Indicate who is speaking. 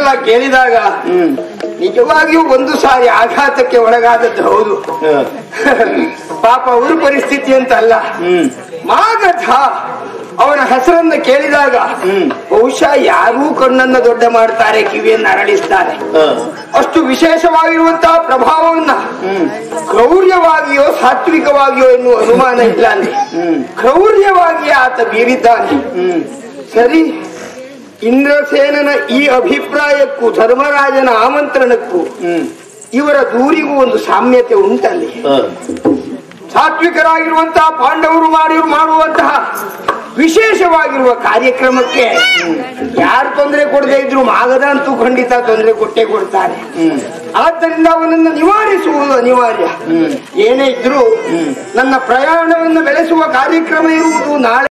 Speaker 1: ಮಾತುಗಳನ್ನೆಲ್ಲ ಕೇಳಿದಾಗ ನಿಜವಾಗಿಯೂ ಒಂದು ಸಾರಿ ಆಘಾತಕ್ಕೆ ಒಳಗಾದದ್ದು ಹೌದು ಪಾಪ ಅವ್ರ ಪರಿಸ್ಥಿತಿ ಅಂತ ಅಲ್ಲ ಮಾಗಧ ಅವನ ಹೆಸರನ್ನ ಕೇಳಿದಾಗ ಬಹುಶಃ ಯಾರೂ ಕಣ್ಣನ್ನ ದೊಡ್ಡ ಮಾಡ್ತಾರೆ ಕಿವಿಯನ್ನ ಅರಳಿಸ್ತಾರೆ ಅಷ್ಟು ವಿಶೇಷವಾಗಿರುವಂತಹ ಪ್ರಭಾವವನ್ನ ಕ್ರೌರ್ಯವಾಗಿಯೋ ಸಾತ್ವಿಕವಾಗಿಯೋ ಎನ್ನುವ ಅನುಮಾನ ಇಲ್ಲ ಅಲ್ಲಿ ಕ್ರೌರ್ಯವಾಗಿ ಆತ ಬೀರಿದ್ದಾನೆ ಸರಿ ಇಂದ್ರಸೇನನ ಈ ಅಭಿಪ್ರಾಯಕ್ಕೂ ಧರ್ಮರಾಜನ ಆಮಂತ್ರಣಕ್ಕೂ ಇವರ ದೂರಿಗೂ ಒಂದು ಸಾಮ್ಯತೆ ಉಂಟಲ್ಲಿ ಸಾತ್ವಿಕರಾಗಿರುವಂತಹ ಪಾಂಡವರು ಮಾಡಿರು ಮಾಡುವಂತಹ ವಿಶೇಷವಾಗಿರುವ ಕಾರ್ಯಕ್ರಮಕ್ಕೆ ಯಾರು ತೊಂದರೆ ಕೊಡದೇ ಇದ್ರು ಮಾಗದ ಅಂತೂ ಖಂಡಿತ ತೊಂದರೆ ಕೊಟ್ಟೇ ಕೊಡ್ತಾರೆ ಆದ್ದರಿಂದ ಅವನನ್ನು ನಿವಾರಿಸುವುದು ಅನಿವಾರ್ಯ ಏನೇ ಇದ್ರೂ ನನ್ನ ಪ್ರಯಾಣವನ್ನು ಬೆಳೆಸುವ ಕಾರ್ಯಕ್ರಮ ಇರುವುದು ನಾಳೆ